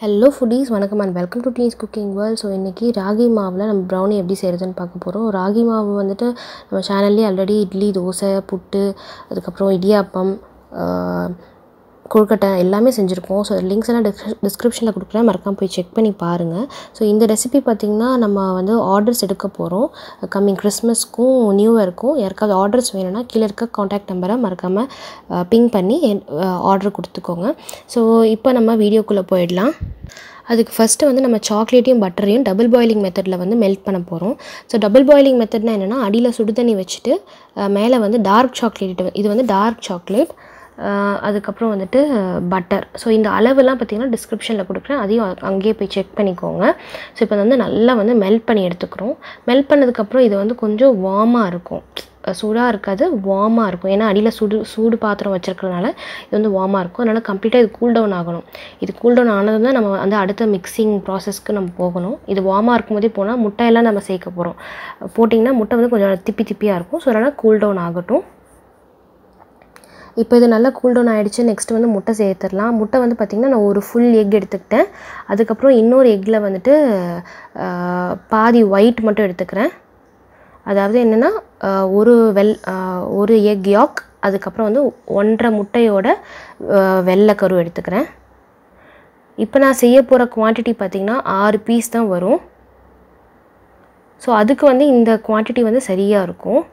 hello foodies வணக்கம் and welcome to Dee's cooking world so இன்றைக்கி ராகி மாவில் நம்ம ப்ரௌனி எப்படி செய்கிறதுன்னு பார்க்க போகிறோம் ராகி மாவு வந்துட்டு நம்ம சேனல்லே ஆல்ரெடி இட்லி தோசை புட்டு அதுக்கப்புறம் இடியாப்பம் ஆஹ், கொழுக்கட்டை எல்லாமே செஞ்சுருக்கோம் ஸோ லிங்க்ஸ் எல்லாம் டிஸ்கிரி டிஸ்கிரிப்ஷனில் கொடுக்குறேன் மறக்காம போய் செக் பண்ணி பாருங்கள் ஸோ இந்த ரெசிபி பார்த்திங்கன்னா நம்ம வந்து ஆர்டர்ஸ் எடுக்க போகிறோம் கம்மிங் கிறிஸ்மஸ்க்கும் நியூ இயர்க்கும் யாருக்காவது ஆர்டர்ஸ் வேணும்னா கீழே இருக்க காண்டாக்ட் நம்பரை மறக்காமல் பிங் பண்ணி ஆர்டர் கொடுத்துக்கோங்க ஸோ இப்போ நம்ம வீடியோக்குள்ளே போயிடலாம் அதுக்கு ஃபஸ்ட்டு வந்து நம்ம சாக்லேட்டையும் பட்டரையும் டபுள் பாயிலிங் மெத்தடில் வந்து மெல்ட் பண்ண போகிறோம் ஸோ டபுள் பாயிலிங் மெத்தட்னா என்னென்னா அடியில் சுடு தண்ணி வச்சுட்டு மேலே வந்து டார்க் சாக்லேட் இது வந்து டார்க் சாக்லேட் அதுக்கப்புறம் வந்துட்டு பட்டர் ஸோ இந்த அளவுலாம் பார்த்தீங்கன்னா டிஸ்கிரிப்ஷனில் கொடுக்குறேன் அதையும் அ- அங்கேயே போய் செக் பண்ணிக்கோங்க ஸோ இப்போ வந்து நல்லா வந்து மெல்ட் பண்ணி எடுத்துக்கிறோம் மெல்ட் பண்ணதுக்கப்புறம் இது வந்து கொஞ்சம் வார்மாக இருக்கும் சூடாக இருக்காது வார்மாக இருக்கும் ஏன்னா அடியில் சுடு சூடு பாத்திரம் வச்சிருக்கறனால இது வந்து வார்மாக இருக்கும் அதனால் கம்ப்ளீட்டாக இது கூல் டவுன் ஆகணும் இது கூல் டவுன் ஆனதும் தான் நம்ம வந்து அடுத்த மிக்சிங் ப்ராசஸ்க்கு நம்ம போகணும் இது வார்மாக இருக்கும்போதே போனால் முட்டையெல்லாம் நம்ம சேர்க்க போகிறோம் போட்டிங்கன்னா முட்டை வந்து கொஞ்சம் திப்பி திப்பியாக இருக்கும் ஸோ அதனால் கூல் டவுன் ஆகட்டும் இப்போ இது நல்லா கூல் டவுன் ஆகிடுச்சு நெக்ஸ்ட் வந்து முட்டை சேர்த்துடலாம் முட்டை வந்து பார்த்திங்கன்னா நான் ஒரு ஃபுல் எக் எடுத்துக்கிட்டேன் அதுக்கப்புறம் இன்னொரு எக்கில் வந்துட்டு ஆஹ், பாதி ஒயிட் மட்டும் எடுத்துக்கிறேன் அதாவது என்னென்னா ஒரு வெள் ஆஹ், ஒரு எக் யாக் அதுக்கப்புறம் வந்து ஒன்றரை முட்டையோட ஆஹ், வெள்ளை கரு எடுத்துக்கிறேன் இப்போ நான் செய்ய போகிற குவான்டிட்டி பார்த்திங்கன்னா ஆறு பீஸ் தான் வரும் ஸோ அதுக்கு வந்து இந்த குவான்டிட்டி வந்து சரியாக இருக்கும்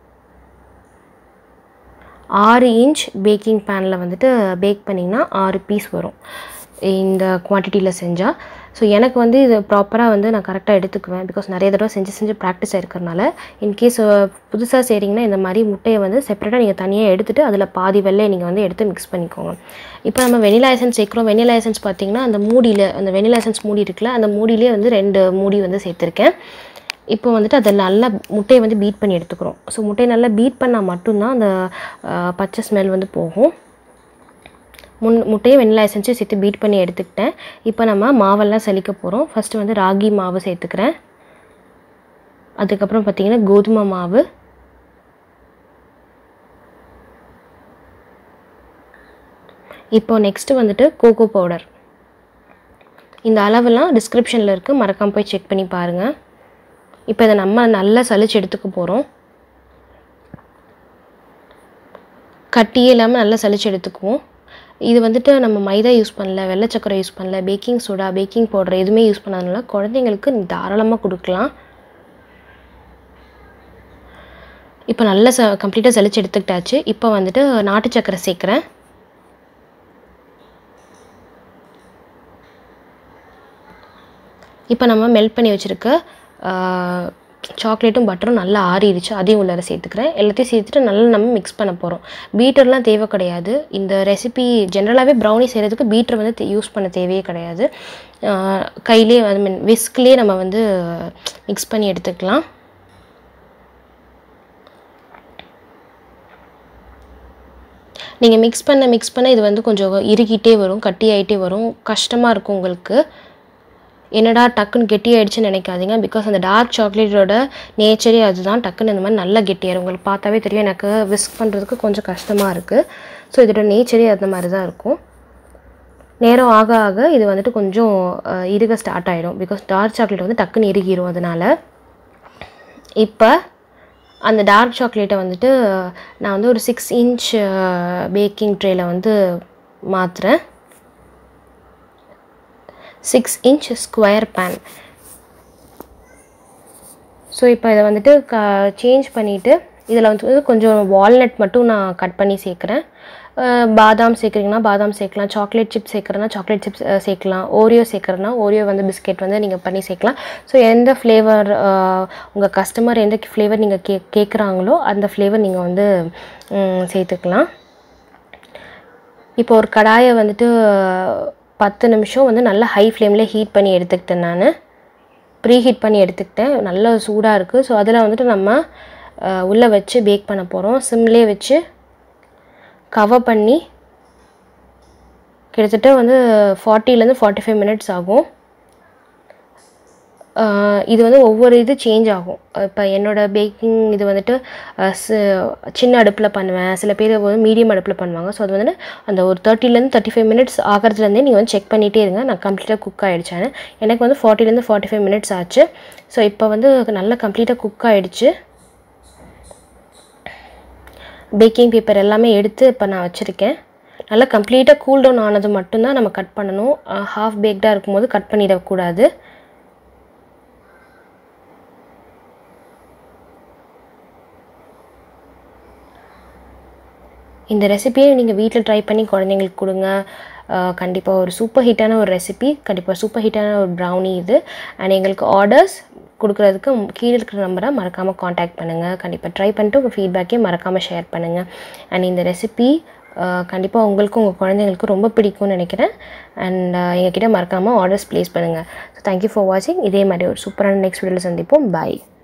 ஆறு இன்ச் பேக்கிங் பேனில் வந்துட்டு பேக் பண்ணிங்கன்னா ஆறு பீஸ் வரும் இந்த குவான்டிட்டியில் செஞ்சால் ஸோ எனக்கு வந்து இது ப்ராப்பராக வந்து நான் கரெக்டாக எடுத்துக்குவேன் பிகாஸ் நிறைய தடவை செஞ்சு செஞ்சு ப்ராக்டிஸ் ஆயிருக்கறனால இன்கேஸ் புதுசாக செய்கிறீங்கன்னா இந்த மாதிரி முட்டையை வந்து செப்பரேட்டாக நீங்கள் தனியாக எடுத்துகிட்டு அதில் பாதி வெள்ளையை நீங்கள் வந்து எடுத்து மிக்ஸ் பண்ணிக்கோங்க இப்போ நம்ம வெனிலா எசன்ஸ் சேர்க்குறோம் வெனிலா எசன்ஸ் பார்த்தீங்கன்னா அந்த மூடியில் அந்த வெனிலா எசன்ஸ் மூடி இருக்குல்ல அந்த மூடியிலே வந்து ரெண்டு மூடி வந்து சேர்த்துருக்கேன் இப்போ வந்துட்டு அதை நல்லா முட்டையை வந்து பீட் பண்ணி எடுத்துக்கிறோம் ஸோ முட்டையை நல்லா பீட் பண்ணால் மட்டும்தான் அந்த ஆஹ், பச்சை ஸ்மெல் வந்து போகும் முன் முட்டையை வெண்ணிலா எசன்ஸு சேர்த்து பீட் பண்ணி எடுத்துக்கிட்டேன் இப்போ நம்ம மாவெல்லாம் சலிக்க போகிறோம் ஃபஸ்ட்டு வந்து ராகி மாவு சேர்த்துக்கிறேன் அதுக்கப்புறம் பார்த்திங்கன்னா கோதுமை மாவு இப்போ நெக்ஸ்ட்டு வந்துட்டு கோகோ பவுடர் இந்த அளவெல்லாம் டிஸ்கிரிப்ஷனில் இருக்குது மறக்காம போய் செக் பண்ணி பாருங்கள் இப்போ இதை நம்ம நல்லா சலிச்சு எடுத்துக்க போகிறோம் கட்டியே இல்லாமல் நல்லா சலிச்சு எடுத்துக்குவோம் இது வந்துட்டு நம்ம மைதா யூஸ் பண்ணல வெள்ளை சக்கரை யூஸ் பண்ணல பேக்கிங் சோடா பேக்கிங் பவுடர் எதுவுமே யூஸ் பண்ணாதனால குழந்தைங்களுக்கு தாராளமாக கொடுக்கலாம் இப்போ நல்லா ச கம்ப்ளீட்டாக சலிச்சு எடுத்துக்கிட்டாச்சு இப்போ வந்துட்டு நாட்டு சக்கரை சேர்க்குறேன் இப்போ நம்ம மெல்ட் பண்ணி வச்சுருக்க சாக்லேட்டும் பட்டரும் நல்லா ஆறிடுச்சு அதையும் உள்ளார சேர்த்துக்கிறேன் எல்லாத்தையும் சேர்த்துட்டு நல்லா நம்ம மிக்ஸ் பண்ண போகிறோம் பீட்டர்லாம் தேவை கிடையாது இந்த ரெசிபி ஜென்ரலாகவே ப்ரௌனி செய்கிறதுக்கு பீட்டர் வந்து யூஸ் பண்ண தேவையே கிடையாது ஆஹ் கையிலே ஐ மீன் விஸ்க்லேயே நம்ம வந்து மிக்ஸ் பண்ணி எடுத்துக்கலாம் நீங்கள் மிக்ஸ் பண்ண மிக்ஸ் பண்ண இது வந்து கொஞ்சம் இறுகிட்டே வரும் கட்டி ஆகிட்டே வரும் கஷ்டமாக இருக்கும் உங்களுக்கு என்னடா டக்குன்னு கெட்டியாயிடுச்சுன்னு நினைக்காதீங்க பிகாஸ் அந்த டார்க் சாக்லேட்டோட நேச்சரே அதுதான் டக்குன்னு இந்த மாதிரி நல்லா கெட்டியாயிரும் உங்களுக்கு பார்த்தாவே தெரியும் எனக்கு விஸ்க் பண்ணுறதுக்கு கொஞ்சம் கஷ்டமாக இருக்குது ஸோ இதோட நேச்சரே அந்த மாதிரி தான் இருக்கும் நேரம் ஆக ஆக இது வந்துட்டு கொஞ்சம் அஹ், இறுக ஸ்டார்ட் ஆகிடும் பிகாஸ் டார்க் சாக்லேட் வந்து டக்குன்னு இறுகிரும் அதனால் இப்போ அந்த டார்க் சாக்லேட்டை வந்துட்டு நான் வந்து ஒரு சிக்ஸ் இன்ச் பேக்கிங் ட்ரேயில் வந்து மாற்றுறேன் six inch square pan so இப்போ இதை வந்துட்டு க சேஞ்ச் பண்ணிவிட்டு இதில் வந்து கொஞ்சம் வால்நட் மட்டும் நான் கட் பண்ணி சேர்க்குறேன் அஹ் பாதாம் சேர்க்குறீங்கன்னா பாதாம் சேர்க்கலாம் சாக்லேட் சிப்ஸ் சேர்க்குறேன்னா சாக்லேட் சிப்ஸ் சேர்க்கலாம் ஓரியோ சேர்க்குறேன்னா ஓரியோ வந்து பிஸ்கெட் வந்து நீங்கள் பண்ணி சேர்க்கலாம் ஸோ எந்த ஃப்ளேவர் உங்கள் கஸ்டமர் எந்த ஃப்ளேவர் நீங்கள் கே கேட்குறாங்களோ அந்த ஃப்ளேவர் நீங்கள் வந்து ம், சேர்த்துக்கலாம் இப்போ ஒரு கடாயை வந்துட்டு பத்து நிமிஷம் வந்து நல்லா ஹை ஃப்ளேமில் ஹீட் பண்ணி எடுத்துக்கிட்டேன் நான் ப்ரீ ஹீட் பண்ணி எடுத்துக்கிட்டேன் நல்லா சூடாக இருக்குது ஸோ அதில் வந்துட்டு நம்ம உள்ளே வச்சு பேக் பண்ண போகிறோம் சிம்லேயே வச்சு கவர் பண்ணி கிட்டத்தட்ட வந்து ஃபார்ட்டிலேருந்து ஃபார்ட்டி ஃபைவ் மினிட்ஸ் ஆகும் ஆஹ் இது வந்து ஒவ்வொரு இது சேஞ்ச் ஆகும் இப்போ என்னோடய பேக்கிங் இது வந்துட்டு ஆஹ் சி- சின்ன அடுப்பில் பண்ணுவேன் சில பேர் வந்து மீடியம் அடுப்பில் பண்ணுவாங்க ஸோ அது வந்து அந்த ஒரு தேர்ட்டிலேருந்து தேர்ட்டி ஃபைவ் மினிட்ஸ் ஆகிறதுலேருந்தே நீங்கள் வந்து செக் பண்ணிகிட்டே இருங்க நான் கம்ப்ளீட்டாக குக் ஆகிடுச்சான்னு எனக்கு வந்து ஃபார்ட்டிலேருந்து ஃபார்ட்டி ஃபைவ் மினிட்ஸ் ஆச்சு ஸோ இப்போ வந்து நல்லா கம்ப்ளீட்டாக குக் ஆகிடுச்சு பேக்கிங் பேப்பர் எல்லாமே எடுத்து இப்போ நான் வச்சுருக்கேன் நல்லா கம்ப்ளீட்டாக கூல் டவுன் ஆனது மட்டும்தான் நம்ம கட் பண்ணணும் ஹாஃப் பேக்டாக இருக்கும்போது கட் பண்ணிடக்கூடாது இந்த ரெசிபியை நீங்கள் வீட்டில் ட்ரை பண்ணி குழந்தைங்களுக்கு கொடுங்க கண்டிப்பாக ஒரு சூப்பர் ஹிட்டான ஒரு ரெசிபி கண்டிப்பாக சூப்பர் ஹிட்டான ஒரு ப்ரௌனி இது அண்ட் எங்களுக்கு ஆர்டர்ஸ் கொடுக்குறதுக்கு கீழே இருக்கிற நம்பரை மறக்காமல் காண்டாக்ட் பண்ணுங்கள் கண்டிப்பாக ட்ரை பண்ணிட்டு உங்கள் ஃபீட்பேக்கையும் மறக்காமல் ஷேர் பண்ணுங்கள் அண்ட் இந்த ரெசிபி கண்டிப்பாக உங்களுக்கும் உங்கள் குழந்தைங்களுக்கும் ரொம்ப பிடிக்கும்னு நினைக்கிறேன் அண்ட் எங்ககிட்ட மறக்காமல் ஆர்டர்ஸ் ப்ளேஸ் பண்ணுங்கள் ஸோ தேங்க்யூ ஃபார் வாட்சிங் இதே மாதிரி ஒரு சூப்பரான நெக்ஸ்ட் வீடியோவில் சந்திப்போம் பாய்